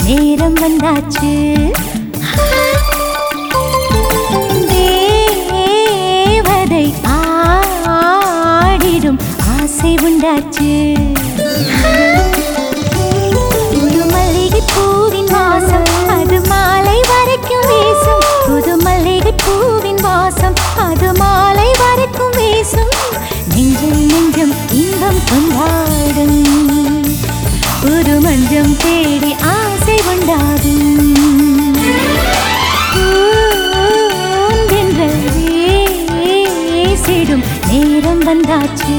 நேரம் வந்தாச்சு தேவதை ஆடிடும் ஆசை உண்டாச்சு புது மல்லிகை பூவின் வாசம் அது மாலை வரைக்கும் வீசும் புது மல்லிகை பூவின் வாசம் அது மாலை வரைக்கும் வீசும் நெஞ்சம் நெஞ்சம் இன்பம் கொண்டாடும் ஒரு மஞ்சம் தேடி ஆசை உண்டாகும் பூந்தென்றல் வீசிடும் நேரம் வந்தாச்சு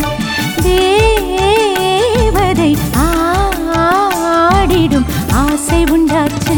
தேவதை ஆடிடும் ஆசை உண்டாச்சு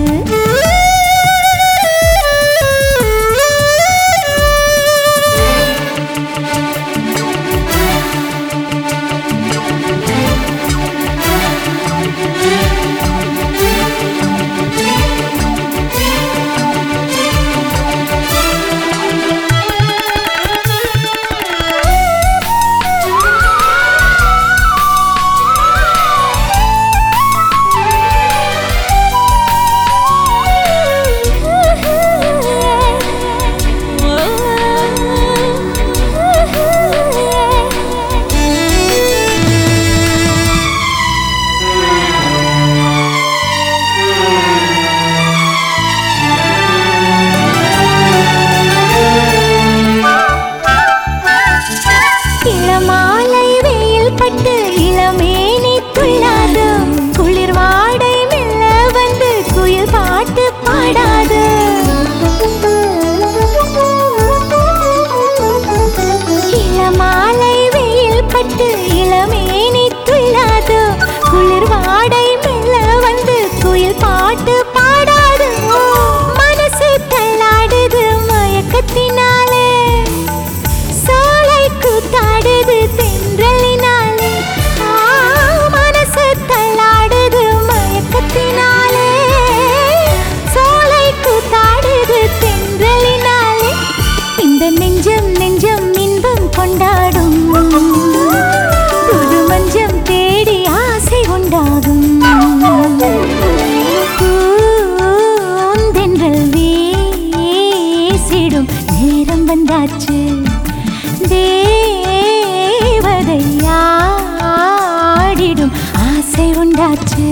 இளமாலை வெயில் பட்டு இளமேனி துள்ளாது குளிர் வாடை மெல்ல வந்து குயில் பாட்டு பாடாது இளமாலை வெயில் பட்டு இளமேனி துள்ளாது குளிர் வாடை மெல்ல வந்து குயில் பாட்டு பாடாது மனசு தள்ளாடுது மயக்கத்தினாலே சோலை கூத்தாடுது தென்றலினாலே ஆ, மனசு தள்ளாடுது மயக்கத்தினாலே சோலை கூத்தாடுது தென்றலினாலே இந்த நெஞ்சம் நெஞ்சம் இன்பம் கொண்டாடும் புது மஞ்சம் தேடி ஆசை உண்டாகும் பூந்தென்றல் வீசிடும் நேரம் வந்தாச்சு தேவதை ஆடிடும் ஆசை உண்டாச்சு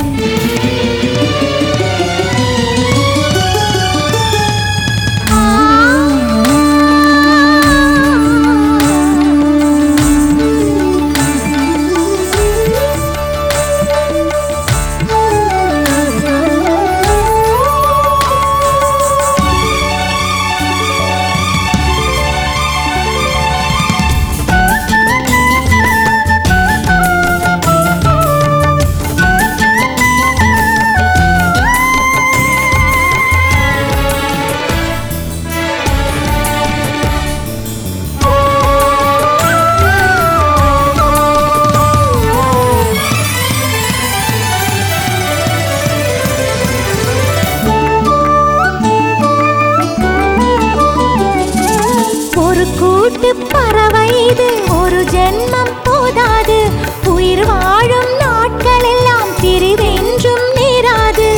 ஒரு கூட்டு பறவை இது ஒரு ஜென்மம் போதாது உயிர் வாழும் நாட்கள் எல்லாம் பிரிவென்றும் நேராது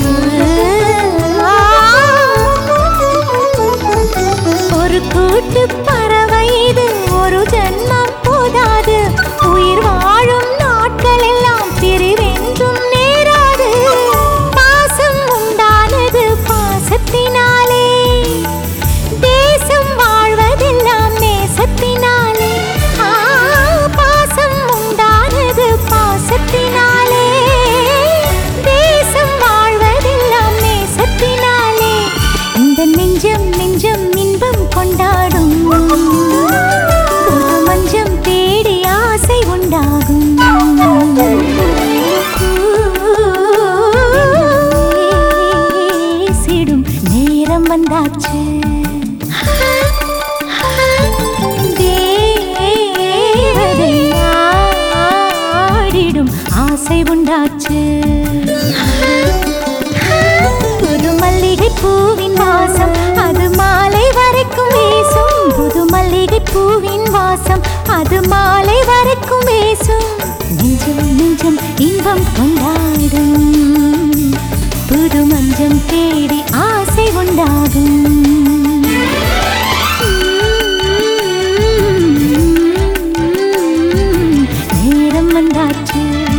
ஒரு கூட்டு பறவை இது ஒரு ஜென்மம் போதாது உயிர் வாழும் நாட்கள் எல்லாம் பிரிவென்றும் நேராது பாசம் உண்டானது பாசத்தினாலே தேசம் வாழ்வதெல்லாம் நேசத்தினாலே ஆ, பாசம் உண்டானது பாசத்தினாலே தேசம் வாழ்வதெல்லாம் நேசத்தினாலே இந்த நெஞ்சம் நெஞ்சம் இன்பம் கொண்டாடும் புது மஞ்சள் தேடி ஆசை உண்டாகும் நேரம் வந்தாச்சு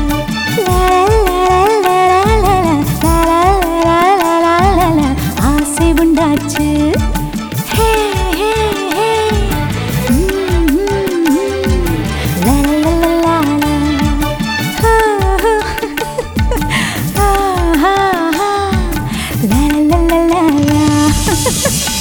ஆசை உண்டாச்சு ஹே, ஹே, ஹே. ம், ம், ம். லா, லா, லா, லா, லா. ஆ, ஆ, ஆ, ஆ. லா, லா, லா, லா, லா.